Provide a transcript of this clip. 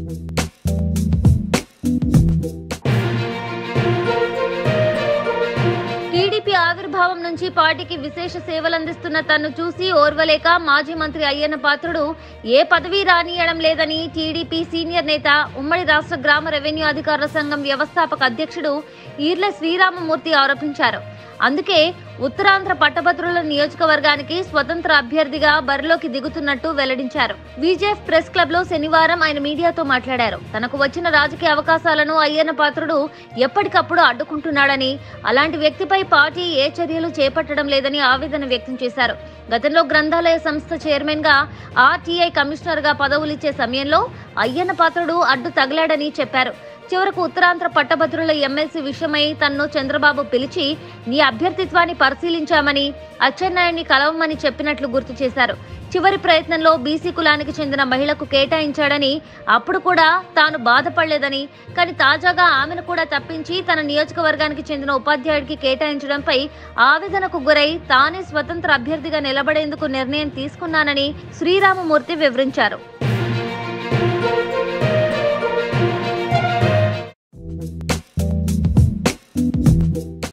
TDP ఆవిర్భావం నుంచి పార్టీకి విశేష సేవలందిస్తున్న తన్ను చూసి ఓర్వలేక మాజీ మంత్రి అయ్యన్న పాత్రుడు ఏ పదవి రానియడం లేదని టీడీపీ సీనియర్ నేత ఉమ్మడి రాష్ట్ర గ్రామ రెవెన్యూ అధికారుల సంఘం వ్యవస్థాపక అధ్యక్షుడు ఈర్ల శ్రీరామమూర్తి ఆరోపించారు అందుకే ఉత్తరాంధ్ర పట్టభద్రుల నియోజకవర్గానికి స్వతంత్ర అభ్యర్థిగా బరిలోకి దిగుతున్నట్టు వెల్లడించారు విజేఎఫ్ ప్రెస్ క్లబ్ లో శనివారం ఆయన మీడియాతో మాట్లాడారు తనకు వచ్చిన రాజకీయ అవకాశాలను అయ్యన్న పాత్రుడు ఎప్పటికప్పుడు అడ్డుకుంటున్నాడని అలాంటి వ్యక్తిపై పార్టీ ఏ చర్యలు చేపట్టడం లేదని ఆవేదన వ్యక్తం చేశారు గతంలో గ్రంథాలయ సంస్థ చైర్మన్ గా ఆర్టీఐ కమిషనర్ గా పదవులిచ్చే సమయంలో అయ్యన్న పాత్రుడు అడ్డు తగిలాడని చెప్పారు చివరకు ఉత్తరాంధ్ర పట్టభద్రుల ఎమ్మెల్సీ విషయమై తన్ను చంద్రబాబు పిలిచి నీ అభ్యర్థిత్వాన్ని పరిశీలించామని అచ్చెన్నాయుడిని కలవమని చెప్పినట్లు గుర్తు చేశారు చివరి ప్రయత్నంలో బీసీ కులానికి చెందిన మహిళకు కేటాయించాడని అప్పుడు కూడా తాను బాధపడలేదని కానీ తాజాగా ఆమెను కూడా తప్పించి తన నియోజకవర్గానికి చెందిన ఉపాధ్యాయుడికి కేటాయించడంపై ఆవేదనకు గురై తానే స్వతంత్ర అభ్యర్థిగా నిలబడేందుకు నిర్ణయం తీసుకున్నానని శ్రీరామమూర్తి వివరించారు